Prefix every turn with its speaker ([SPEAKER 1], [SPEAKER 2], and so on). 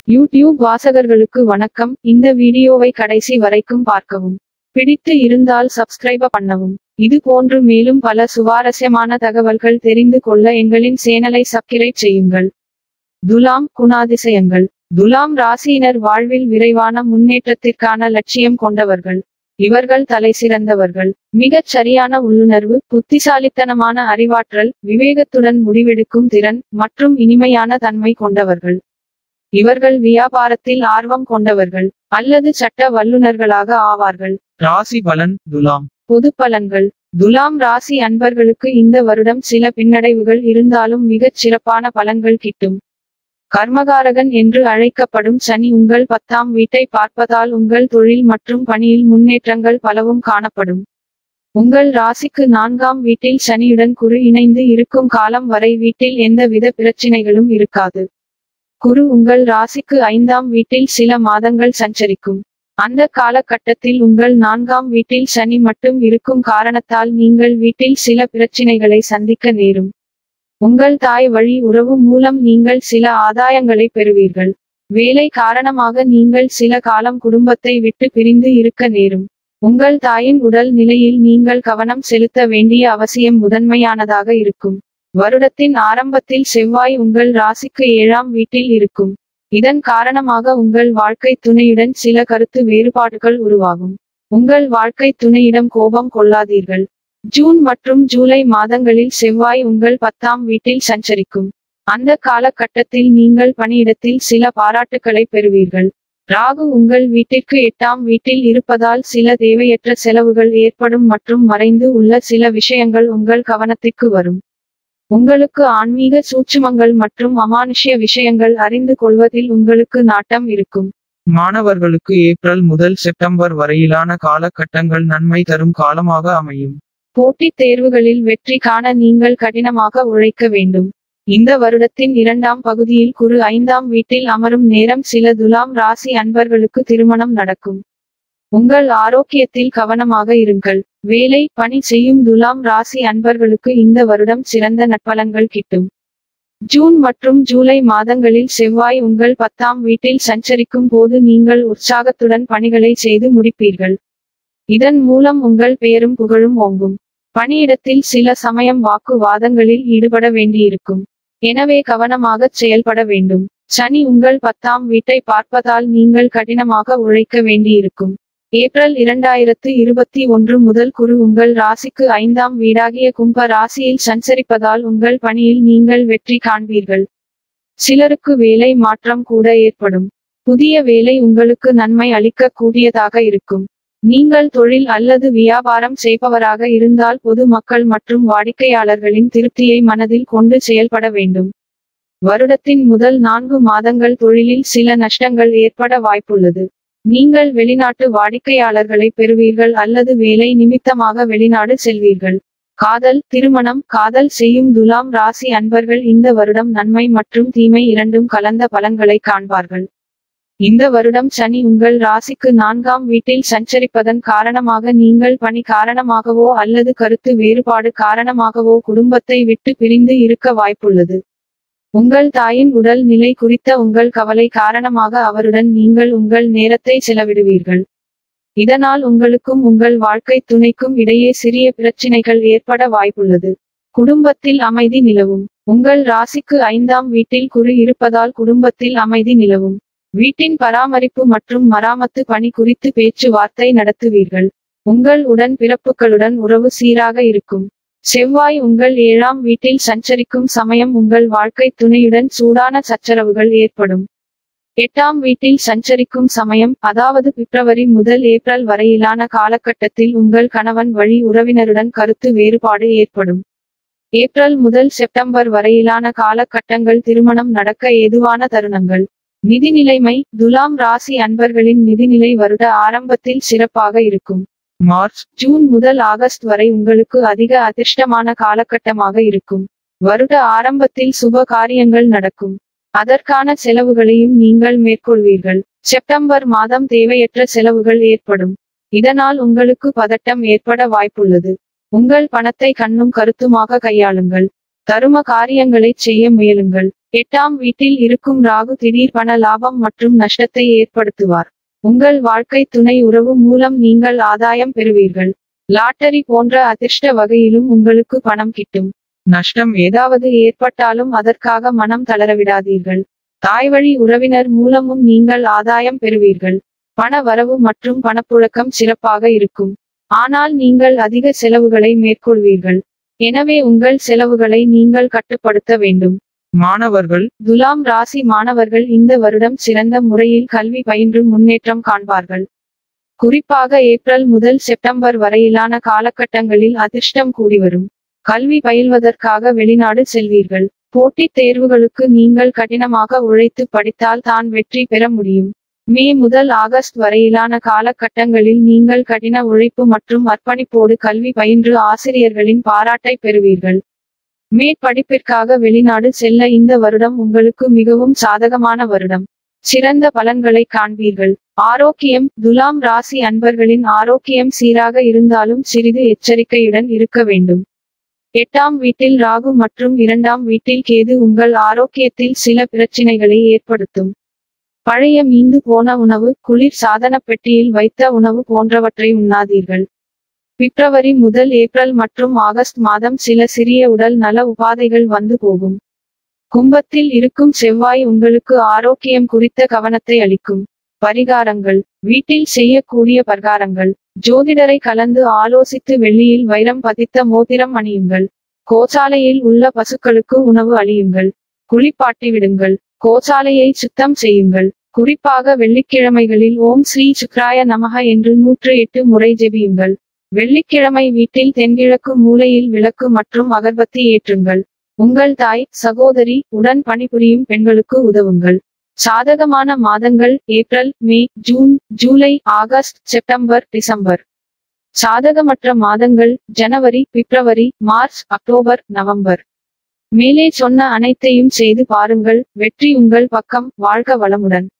[SPEAKER 1] YouTube வாசகர்களுக்கு வணக்கம் இந்த வீடியோவை கடைசி வரைக்கும் பார்க்கவும் பிடித்து இருந்தால் சப்ஸ்கிரைப பண்ணவும் இது போன்று மேலும் பல சுவாரஸ்யமான தகவல்கள் தெரிந்து கொள்ள எங்களின் சேனலை சப்ஸ்கிரைப் செய்யுங்கள் துலாம் குணாதிசயங்கள் துலாம் ராசியினர் வாழ்வில் விரைவான முன்னேற்றத்திற்கான லட்சியம் கொண்டவர்கள் இவர்கள் தலைசிறந்தவர்கள் மிகச் சரியான உள்ளுணர்வு புத்திசாலித்தனமான அறிவாற்றல் விவேகத்துடன் முடிவெடுக்கும் திறன் மற்றும் இனிமையான தன்மை கொண்டவர்கள் இவர்கள் வியாபாரத்தில் ஆர்வம் கொண்டவர்கள் அல்லது சட்ட வல்லுநர்களாக ஆவார்கள்
[SPEAKER 2] ராசி பலன் துலாம்
[SPEAKER 1] பொது பலன்கள் துலாம் ராசி அன்பர்களுக்கு இந்த வருடம் சில பின்னடைவுகள் இருந்தாலும் மிகச் சிறப்பான பலன்கள் கிட்டும் கர்மகாரகன் என்று அழைக்கப்படும் சனி உங்கள் பத்தாம் வீட்டை பார்ப்பதால் உங்கள் தொழில் மற்றும் பணியில் முன்னேற்றங்கள் பலவும் காணப்படும் உங்கள் ராசிக்கு நான்காம் வீட்டில் சனியுடன் குரு இணைந்து இருக்கும் காலம் வரை வீட்டில் எந்தவித பிரச்சினைகளும் இருக்காது குரு உங்கள் ராசிக்கு ஐந்தாம் வீட்டில் சில மாதங்கள் சஞ்சரிக்கும் அந்த காலகட்டத்தில் உங்கள் நான்காம் வீட்டில் சனி மட்டும் இருக்கும் காரணத்தால் நீங்கள் வீட்டில் சில பிரச்சினைகளை சந்திக்க நேரும் உங்கள் தாய் வழி உறவு மூலம் நீங்கள் சில ஆதாயங்களை பெறுவீர்கள் வேலை காரணமாக நீங்கள் சில காலம் குடும்பத்தை விட்டு பிரிந்து இருக்க நேரும் உங்கள் தாயின் உடல் நிலையில் நீங்கள் கவனம் செலுத்த வேண்டிய அவசியம் முதன்மையானதாக இருக்கும் வருடத்தின் ஆரம்பத்தில் செவ்வாய் உங்கள் ராசிக்கு ஏழாம் வீட்டில் இருக்கும் இதன் காரணமாக உங்கள் வாழ்க்கை துணையுடன் சில கருத்து வேறுபாடுகள் உருவாகும் உங்கள் வாழ்க்கை துணையிடம் கோபம் கொள்ளாதீர்கள் ஜூன் மற்றும் ஜூலை மாதங்களில் செவ்வாய் உங்கள் பத்தாம் வீட்டில் சஞ்சரிக்கும் அந்த காலகட்டத்தில் நீங்கள் பணியிடத்தில் சில பாராட்டுக்களை பெறுவீர்கள் ராகு உங்கள் வீட்டிற்கு எட்டாம் வீட்டில் இருப்பதால் சில தேவையற்ற செலவுகள் ஏற்படும் மற்றும் மறைந்து உள்ள சில விஷயங்கள் உங்கள் கவனத்திற்கு வரும் உங்களுக்கு ஆன்மீக சூட்சுமங்கள் மற்றும் அமானுஷ்ய விஷயங்கள் அறிந்து கொள்வதில் உங்களுக்கு நாட்டம் இருக்கும்
[SPEAKER 2] மாணவர்களுக்கு ஏப்ரல் முதல் செப்டம்பர் வரையிலான காலகட்டங்கள் நன்மை தரும் காலமாக அமையும்
[SPEAKER 1] போட்டித் தேர்வுகளில் வெற்றி காண நீங்கள் கடினமாக உழைக்க வேண்டும் இந்த வருடத்தின் இரண்டாம் பகுதியில் குரு ஐந்தாம் வீட்டில் அமரும் நேரம் சில துலாம் ராசி அன்பர்களுக்கு திருமணம் நடக்கும் உங்கள் ஆரோக்கியத்தில் கவனமாக இருங்கள் வேலை பணி செய்யும் துலாம் ராசி அன்பர்களுக்கு இந்த வருடம் சிறந்த நட்பலன்கள் கிட்டும் ஜூன் மற்றும் ஜூலை மாதங்களில் செவ்வாய் உங்கள் பத்தாம் வீட்டில் சஞ்சரிக்கும் போது நீங்கள் உற்சாகத்துடன் பணிகளை செய்து முடிப்பீர்கள் இதன் மூலம் உங்கள் பெயரும் புகழும் ஓங்கும் பணியிடத்தில் சில சமயம் வாக்குவாதங்களில் ஈடுபட வேண்டியிருக்கும் எனவே கவனமாகச் செயல்பட வேண்டும் சனி உங்கள் பத்தாம் வீட்டை பார்ப்பதால் நீங்கள் கடினமாக உழைக்க வேண்டியிருக்கும் ஏப்ரல் இரண்டாயிரத்து இருபத்தி ஒன்று முதல் குரு உங்கள் ராசிக்கு ஐந்தாம் வீடாகிய கும்ப ராசியில் சஞ்சரிப்பதால் உங்கள் பணியில் நீங்கள் வெற்றி காண்பீர்கள் சிலருக்கு வேலை மாற்றம் கூட ஏற்படும் புதிய வேலை உங்களுக்கு நன்மை அளிக்க கூடியதாக இருக்கும் நீங்கள் தொழில் அல்லது வியாபாரம் செய்பவராக இருந்தால் பொது மக்கள் மற்றும் வாடிக்கையாளர்களின் திருப்தியை மனதில் கொண்டு செயல்பட வேண்டும் வருடத்தின் முதல் நான்கு மாதங்கள் தொழிலில் சில நஷ்டங்கள் ஏற்பட வாய்ப்புள்ளது நீங்கள் வெளிநாட்டு வாடிக்கையாளர்களை பெறுவீர்கள் அல்லது வேலை நிமித்தமாக வெளிநாடு செல்வீர்கள் காதல் திருமணம் காதல் செய்யும் துலாம் ராசி அன்பர்கள் இந்த வருடம் நன்மை மற்றும் தீமை இரண்டும் கலந்த பலன்களை காண்பார்கள் இந்த வருடம் சனி உங்கள் ராசிக்கு நான்காம் வீட்டில் சஞ்சரிப்பதன் காரணமாக நீங்கள் பணி காரணமாகவோ அல்லது கருத்து வேறுபாடு காரணமாகவோ குடும்பத்தை விட்டு பிரிந்து இருக்க வாய்ப்புள்ளது உங்கள் தாயின் உடல் நிலை குறித்த உங்கள் கவலை காரணமாக அவருடன் நீங்கள் உங்கள் நேரத்தை செலவிடுவீர்கள் இதனால் உங்களுக்கும் உங்கள் வாழ்க்கை துணைக்கும் இடையே சிறிய பிரச்சினைகள் ஏற்பட வாய்ப்புள்ளது குடும்பத்தில் அமைதி நிலவும் உங்கள் ராசிக்கு ஐந்தாம் வீட்டில் குரு இருப்பதால் குடும்பத்தில் அமைதி நிலவும் வீட்டின் பராமரிப்பு மற்றும் மராமத்து பணி குறித்து பேச்சுவார்த்தை நடத்துவீர்கள் உங்கள் உடன் பிறப்புகளுடன் உறவு சீராக இருக்கும் செவ்வாய் உங்கள் ஏழாம் வீட்டில் சஞ்சரிக்கும் சமயம் உங்கள் வாழ்க்கை துணையுடன் சூடான சச்சரவுகள் ஏற்படும் எட்டாம் வீட்டில் சஞ்சரிக்கும் சமயம் அதாவது பிப்ரவரி முதல் ஏப்ரல் வரையிலான காலகட்டத்தில் உங்கள் கணவன் வழி உறவினருடன் கருத்து வேறுபாடு ஏற்படும் ஏப்ரல் முதல் செப்டம்பர் வரையிலான காலகட்டங்கள் திருமணம் நடக்க ஏதுவான தருணங்கள் நிதிநிலைமை துலாம் ராசி அன்பர்களின் நிதிநிலை வருட ஆரம்பத்தில் சிறப்பாக இருக்கும்
[SPEAKER 2] மார்ச்
[SPEAKER 1] ஜூன் முதல் ஆகஸ்ட் வரை உங்களுக்கு அதிக அதிர்ஷ்டமான காலகட்டமாக இருக்கும் வருட ஆரம்பத்தில் சுப காரியங்கள் நடக்கும் அதற்கான செலவுகளையும் நீங்கள் மேற்கொள்வீர்கள் செப்டம்பர் மாதம் தேவையற்ற செலவுகள் ஏற்படும் இதனால் உங்களுக்கு பதட்டம் ஏற்பட வாய்ப்புள்ளது உங்கள் பணத்தை கண்ணும் கருத்துமாக கையாளுங்கள் தரும காரியங்களை செய்ய முயலுங்கள் எட்டாம் வீட்டில் இருக்கும் ராகு திடீர் பண லாபம் மற்றும் நஷ்டத்தை ஏற்படுத்துவார் உங்கள் வாழ்க்கை துணை உறவு மூலம் நீங்கள் ஆதாயம் பெறுவீர்கள் லாட்டரி போன்ற அதிர்ஷ்ட வகையிலும் உங்களுக்கு பணம் கிட்டும்
[SPEAKER 2] நஷ்டம்
[SPEAKER 1] ஏதாவது ஏற்பட்டாலும் அதற்காக மனம் தளரவிடாதீர்கள் தாய்வழி உறவினர் மூலமும் நீங்கள் ஆதாயம் பெறுவீர்கள் பண வரவு மற்றும் பணப்புழக்கம் சிறப்பாக இருக்கும் ஆனால் நீங்கள் அதிக செலவுகளை மேற்கொள்வீர்கள் எனவே உங்கள் செலவுகளை நீங்கள் கட்டுப்படுத்த வேண்டும்
[SPEAKER 2] மாணவர்கள்
[SPEAKER 1] துலாம் ராசி மாணவர்கள் இந்த வருடம் சிறந்த முறையில் கல்வி பயின்று முன்னேற்றம் காண்பார்கள் குறிப்பாக ஏப்ரல் முதல் செப்டம்பர் வரையிலான காலகட்டங்களில் அதிர்ஷ்டம் கூடி வரும் கல்வி பயில்வதற்காக வெளிநாடு செல்வீர்கள் போட்டித் தேர்வுகளுக்கு நீங்கள் கடினமாக உழைத்து படித்தால் தான் வெற்றி பெற முடியும் மே முதல் ஆகஸ்ட் வரையிலான காலகட்டங்களில் நீங்கள் கடின உழைப்பு மற்றும் அர்ப்பணிப்போடு கல்வி பயின்று ஆசிரியர்களின் பாராட்டை பெறுவீர்கள் மேற்படிப்பிற்காக வெளிநாடு செல்ல இந்த வருடம் உங்களுக்கு மிகவும் சாதகமான வருடம் சிறந்த பலன்களை காண்பீர்கள் ஆரோக்கியம் துலாம் ராசி அன்பர்களின் ஆரோக்கியம் சீராக இருந்தாலும் சிறிது எச்சரிக்கையுடன் இருக்க வேண்டும் எட்டாம் வீட்டில் ராகு மற்றும் இரண்டாம் வீட்டில் கேது உங்கள் ஆரோக்கியத்தில் சில பிரச்சினைகளை ஏற்படுத்தும் பழைய மீந்து போன உணவு குளிர் சாதன பெட்டியில் வைத்த உணவு போன்றவற்றை உண்ணாதீர்கள் பிப்ரவரி முதல் ஏப்ரல் மற்றும் ஆகஸ்ட் மாதம் சில சிறிய உடல் நல உபாதைகள் வந்து போகும் கும்பத்தில் இருக்கும் செவ்வாய் உங்களுக்கு ஆரோக்கியம் குறித்த கவனத்தை அளிக்கும் பரிகாரங்கள் வீட்டில் செய்யக்கூடிய பரிகாரங்கள் ஜோதிடரை கலந்து ஆலோசித்து வெள்ளியில் வைரம் பதித்த மோதிரம் அணியுங்கள் கோசாலையில் உள்ள பசுக்களுக்கு உணவு அளியுங்கள் குளிப்பாட்டி விடுங்கள் கோசாலையை சுத்தம் செய்யுங்கள் குறிப்பாக வெள்ளிக்கிழமைகளில் ஓம் ஸ்ரீ சுக்ராய நமக என்று நூற்று எட்டு முறை ஜெபியுங்கள் வெள்ளிக்கிழமை வீட்டில் தென்கிழக்கு மூலையில் விளக்கு மற்றும் அகர்பத்தி ஏற்றுங்கள் உங்கள் தாய் சகோதரி உடன் பணிபுரியும் பெண்களுக்கு உதவுங்கள் சாதகமான மாதங்கள் ஏப்ரல் மே ஜூன் ஜூலை ஆகஸ்ட் செப்டம்பர் டிசம்பர் சாதகமற்ற மாதங்கள் ஜனவரி பிப்ரவரி மார்ச் அக்டோபர் நவம்பர் மேலே சொன்ன அனைத்தையும் செய்து பாருங்கள் வெற்றி உங்கள் பக்கம் வாழ்க வளமுடன்